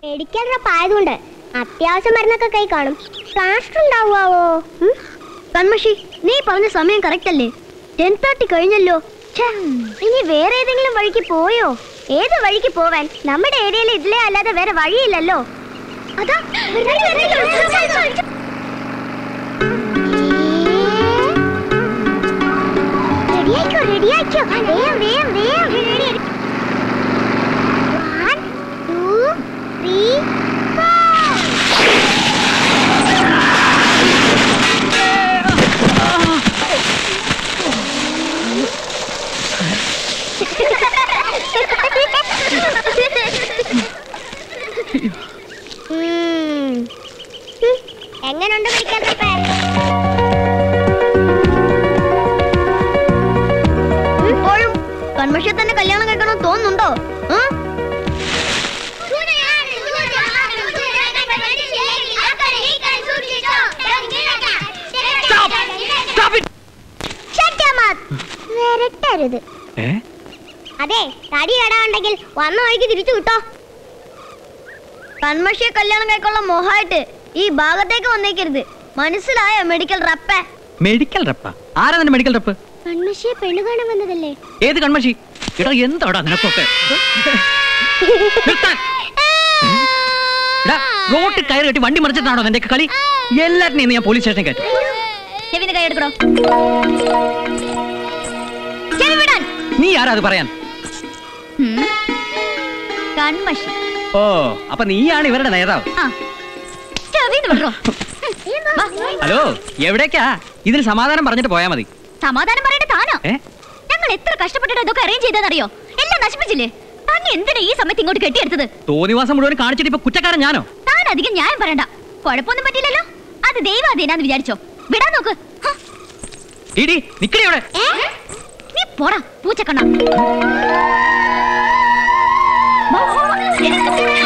Medical rep ആയതുകൊണ്ട് അത്യാവശ്യം മരുന്നൊക്കെ കൈ കാണും പ്ലാസ്റ്റർ ഉണ്ടാവുമോ കൺമഷി നീ പറഞ്ഞ സമയം കറക്റ്റ് അല്ലേ ടെൻ തേർട്ടി കഴിഞ്ഞല്ലോ ഛെ, ഇനി വേറെ ഏതെങ്കിലും വഴിക്ക് പോയോ ഏത് വഴിക്ക് പോവാൻ നമ്മുടെ ഏരിയയിൽ ഇതിലേ അല്ലാതെ വേറെ വഴിയില്ലല്ലോ അതാ വരുന്നുണ്ട്, വരുന്നുണ്ട്. റെഡിയായിക്കോ റെഡിയായിക്കോ വേഗം വേഗം വേഗം One, two, three, four. ഉം. ഉം. എങ്ങനുണ്ട് പിടിക്കാത്തപ്പേ ഇപ്പോഴും കൺമഷിയെ തന്നെ കല്യാണം കഴിക്കണം തോന്നുന്നുണ്ടോ ഉം? Shut your mouth. വിരട്ടരുത് ഏ അതെ തടി കടാണ്ടെങ്കിൽ വന്ന വഴിക്ക് തിരിച്ചു കിട്ടോ കൺമഷിയെ കല്യാണം കഴിക്കാനുള്ള മോഹായിട്ട് ഈ ഭാഗത്തേക്ക് വന്നേക്കരുത് മനസ്സിലായ മെഡിക്കൽ റപ്പേ മെഡിക്കൽ റപ്പാ ആരാ നിന്റെ മെഡിക്കൽ റപ്പ് കൺമഷിയെ പെണ്ണു കാണാൻ വന്നതല്ലേ ഏത് കൺമഷി എടാ എന്താടാ നിനക്കൊക്കെ നിർത്താൻ. എടാ, റോട്ടിൽ കയറി കെട്ടി വണ്ടി മറിച്ചിട്ടാണോ നിന്റെ കളി എല്ലാറ്റിനെയും ഇന്ന് ഞാൻ പോലീസ് സ്റ്റേഷനിൽ കയറ്റും ചെവിന്ന് കൈ എടുക്കണോ ചെവി വിടാൻ നീ ആരാ അത് പറയാൻ കൺമഷി ഓ അപ്പൊ നീയാണ് ഇവരുടെ നേതാവ് ആ ചെവിന്ന് വിടറോ ഹലോ എവിടേക്കാ ഇതിന് സമാധാനം പറഞ്ഞിട്ട് പോയാ മതി സമാധാനം പറയേണ്ട താനോ ഏ ഞങ്ങൾ എത്ര കഷ്ടപ്പെട്ടിട്ട് ഇതൊക്കെ അറേഞ്ച് ചെയ്തെന്നറിയോ എല്ലാം നശിപ്പിച്ചില്ലേ താൻ എന്തിനാ ഈ സമയത്ത് ഇങ്ങോട്ട് കെട്ടിയെടുത്തത് തോന്നിവാസം മുഴുവൻ കാണിച്ചിട്ട് ഇപ്പൊ കുറ്റക്കാരൻ ഞാനോ താൻ അധികം ന്യായം പറയണ്ട കുഴപ്പമൊന്നും പറ്റില്ലല്ലോ അത് ദൈവാധീനാന്ന് വിചാരിച്ചോ വിടാൻ നോക്ക് ഹ, ഇടി നിക്കടി അവിടെ ഏ? നീ പോടാ പൂച്ചക്കണ്ണ വാ, വാ, വാ.